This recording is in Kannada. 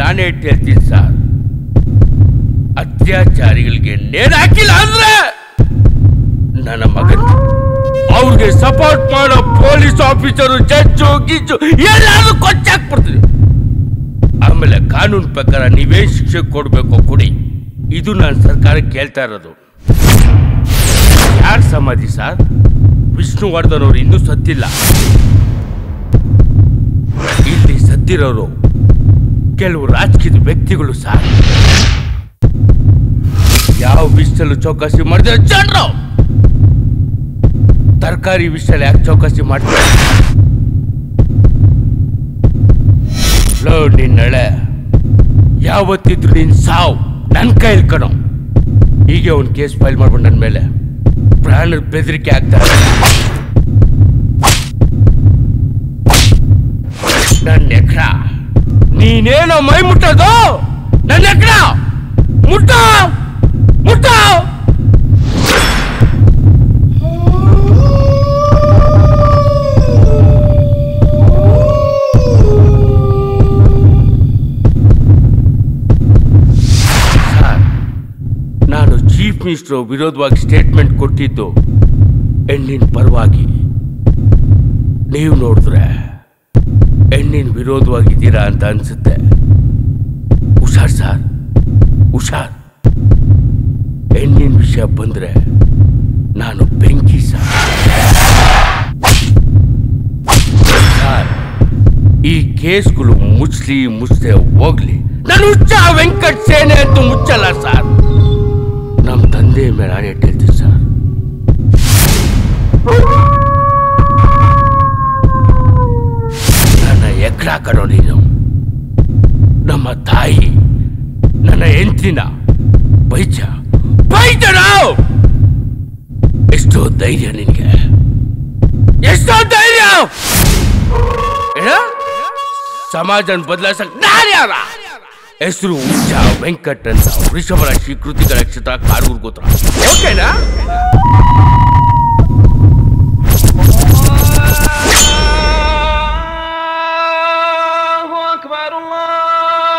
ನಾನೇ ಇಟ್ಟು ಹೇಳ್ತೀನಿ ಸರ್ ಅತ್ಯಾಚಾರಿಗಳಿಗೆ ನೇಣು ಹಾಕಿಲ್ಲ ಅಂದ್ರೆ ನನ್ನ ಮಗನ ಅವ್ರಿಗೆ ಸಪೋರ್ಟ್ ಮಾಡೋ ಪೊಲೀಸ್ ಆಫೀಸರು ಜಡ್ಜು ಗಿಜ್ಜು ಎಲ್ಲಾದ್ರೂ ಕೊಚ್ಚಾಕ್ಬಿಡ್ತೀವಿ ಆಮೇಲೆ ಕಾನೂನು ಪ್ರಕಾರ ನೀವೇನ್ ಶಿಕ್ಷೆ ಕೊಡ್ಬೇಕು ಕೊಡಿ ಇದು ನಾನು ಸರ್ಕಾರಕ್ಕೆ ಕೇಳ್ತಾ ಇರೋದು ಯಾರ ಸಮಾಧಿ ಸರ್ ವಿಷ್ಣುವರ್ಧನ್ ಅವರು ಇನ್ನೂ ಸತ್ತಿಲ್ಲ ಇಲ್ಲಿ ಸತ್ತಿರೋರು ಕೆಲವು ರಾಜಕೀಯ ವ್ಯಕ್ತಿಗಳು ಸರ್ ಯಾವ ವಿಷಯದಲ್ಲೂ ಚೌಕಾಸಿ ಮಾಡಿದ್ರೆ ಜನರು ತರಕಾರಿ ವಿಷಯ ಯಾಕೆ ಚೌಕಾಸಿ ಮಾಡ್ತಾರೆ ಲೋ ನಿನ್ನಳೆ ಯಾವತ್ತಿದ್ರು ನಿನ್ ಸಾವು ನನ್ನ ಕೈಲಿ ಕಣೋ ಹೀಗೆ ಒಂದು ಕೇಸ್ ಫೈಲ್ ಮಾಡ್ಬಿಟ್ಟು ನನ್ನ ಮೇಲೆ ಪ್ರಾಣದ ಬೆದರಿಕೆ ಆಗ್ತಾರೆ ನನ್ನ ಎಕ್ರ ನೀನೇನೋ ಮೈ ಮುಟ್ಟೋದು ನನ್ನ ಎಕ್ರ ಮುಟ್ಟ ಮುಟ್ಟ ಸರ್, ನಾನು ಚೀಫ್ ಮಿನಿಸ್ಟರ್ ವಿರೋಧವಾಗಿ ಸ್ಟೇಟ್ಮೆಂಟ್ ಕೊಟ್ಟಿದ್ದು ಹೆಣ್ಣಿನ ಪರವಾಗಿ ನೀವು ನೋಡಿದ್ರೆ ಹೆಣ್ಣಿನ ವಿರೋಧವಾಗಿದ್ದೀರಾ ಅಂತ ಅನ್ಸುತ್ತೆ ಹುಷಾರ್ ಸರ್ ಹುಷಾರ್ ಹೆಣ್ಣಿನ ವಿಷಯ ಬಂದ್ರೆ ನಾನು ಬೆಂಕಿ ಸರ್ ಸರ್, ಈ ಕೇಸ್ಗಳು ಮುಚ್ಲಿ ಮುಚ್ಚದೆ ಹೋಗ್ಲಿ ನಾನು ಹುಚ್ಚ ವೆಂಕಟ್ ಸೇನೆ ಅಂತೂ ಮುಚ್ಚಲ್ಲ ಸರ್ ನಮ್ಮ ತಂದೆ ಮೇಲೆ ಆಣೆ ಹೇಳ್ತೀನಿ ಸರ್ ನನ್ನ ಎಕ್ರ ಕಣೋ ನೀನು ನಮ್ಮ ತಾಯಿ ನನ್ನ ಹೆಂಡತಿನ ಬೈಚ ಬೈತಣ ಎಷ್ಟೋ ಧೈರ್ಯ ನಿನ್ಗೆ ಎಷ್ಟೋ ಧೈರ್ಯ ಏನ? ಸಮಾಜನ ಬದಲಾಯಿಸಕ್ ನಾನು ಯಾರ ಹೆಸರು ಉಚ್ಚ ವೆಂಕಟ್ ಅಂತ ವೃಷಭ ರಾಶಿ ಕೃತಿಕ ನಕ್ಷತ್ರ ಕಾರೂರ್ ಗೋತ್ರ ಓಕೆನಾ الله أكبر الله